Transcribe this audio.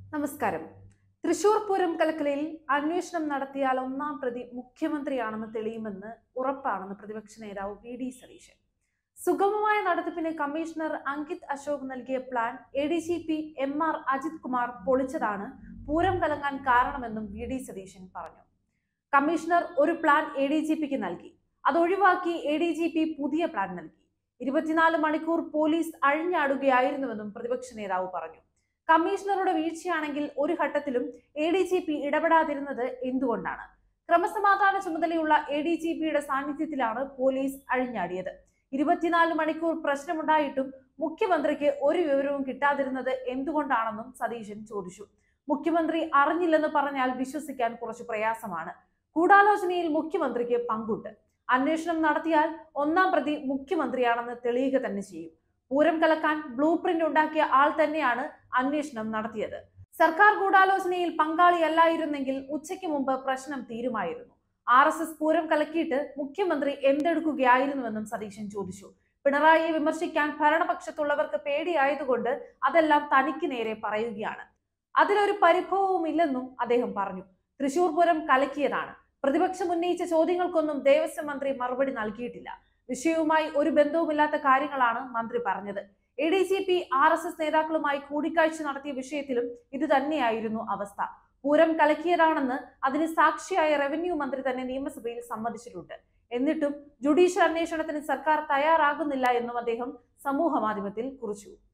നമസ്കാരം തൃശൂർ പൂരം കലക്കലയിൽ അന്വേഷണം നടത്തിയാൽ ഒന്നാം പ്രതി മുഖ്യമന്ത്രിയാണെന്ന് തെളിയുമെന്ന് ഉറപ്പാണെന്ന് പ്രതിപക്ഷ നേതാവ് വി ഡി സതീശൻ സുഗമമായ നടത്തിപ്പിന് കമ്മീഷണർ അങ്കിത് അശോക് നൽകിയ plan A D G P M R Ajith Kumar പൊളിച്ചതാണ് പൂരം കലങ്ങാൻ കാരണമെന്നും വി ഡി സതീശൻ പറഞ്ഞു കമ്മീഷണർ ഒരു പ്ലാൻ എ ഡി ജി പിക്ക് നൽകി അത് ഒഴിവാക്കി എ ഡി ജി പി പുതിയ പ്ലാൻ നൽകി ഇരുപത്തിനാല് മണിക്കൂർ പോലീസ് അഴിഞ്ഞാടുകയായിരുന്നുവെന്നും പ്രതിപക്ഷ നേതാവ് പറഞ്ഞു കമ്മീഷണറുടെ വീഴ്ചയാണെങ്കിൽ ഒരു ഘട്ടത്തിലും എ ഡി ജി പി ഇടപെടാതിരുന്നത് എന്തുകൊണ്ടാണ് ക്രമസമാധാന ചുമതലയുള്ള എ ഡി ജി പിയുടെ സാന്നിധ്യത്തിലാണ് പോലീസ് അഴിഞ്ഞാടിയത് ഇരുപത്തിനാല് മണിക്കൂർ പ്രശ്നമുണ്ടായിട്ടും മുഖ്യമന്ത്രിക്ക് ഒരു വിവരവും കിട്ടാതിരുന്നത് എന്തുകൊണ്ടാണെന്നും സതീശൻ ചോദിച്ചു മുഖ്യമന്ത്രി അറിഞ്ഞില്ലെന്ന് പറഞ്ഞാൽ വിശ്വസിക്കാൻ കുറച്ച് പ്രയാസമാണ് ഗൂഢാലോചനയിൽ മുഖ്യമന്ത്രിക്ക് പങ്കുണ്ട് അന്വേഷണം നടത്തിയാൽ ഒന്നാം പ്രതി മുഖ്യമന്ത്രിയാണെന്ന് തെളിയുക തന്നെ ചെയ്യും പൂരം കലക്കാൻ ബ്ലൂ പ്രിന്റ് ഉണ്ടാക്കിയ ആൾ തന്നെയാണ് അന്വേഷണം നടത്തിയത് സർക്കാർ ഗൂഢാലോചനയിൽ പങ്കാളിയല്ലായിരുന്നെങ്കിൽ ഉച്ചയ്ക്ക് മുമ്പ് പ്രശ്നം തീരുമായിരുന്നു ആർ എസ് എസ് പൂരം കലക്കിയിട്ട് മുഖ്യമന്ത്രി എന്തെടുക്കുകയായിരുന്നുവെന്നും സതീശൻ ചോദിച്ചു പിണറായിയെ വിമർശിക്കാൻ ഭരണപക്ഷത്തുള്ളവർക്ക് പേടിയായതുകൊണ്ട് അതെല്ലാം തനിക്ക് നേരെ പറയുകയാണ് അതിലൊരു പരിഭവവും ഇല്ലെന്നും അദ്ദേഹം പറഞ്ഞു തൃശൂർ പൂരം കലക്കിയതാണ് പ്രതിപക്ഷം ഉന്നയിച്ച ചോദ്യങ്ങൾക്കൊന്നും ദേവസ്വം മന്ത്രി മറുപടി നൽകിയിട്ടില്ല വിഷയവുമായി ഒരു ബന്ധവുമില്ലാത്ത കാര്യങ്ങളാണ് മന്ത്രി പറഞ്ഞത് A D G P R S S നേതാക്കളുമായി കൂടിക്കാഴ്ച നടത്തിയ വിഷയത്തിലും ഇത് തന്നെയായിരുന്നു അവസ്ഥ പൂരം കലക്കിയതാണെന്ന് അതിന് സാക്ഷിയായ റവന്യൂ മന്ത്രി തന്നെ നിയമസഭയിൽ സമ്മതിച്ചിട്ടുണ്ട് എന്നിട്ടും ജുഡീഷ്യൽ അന്വേഷണത്തിന് സർക്കാർ തയ്യാറാകുന്നില്ല എന്നും അദ്ദേഹം സമൂഹ മാധ്യമത്തിൽ കുറിച്ചു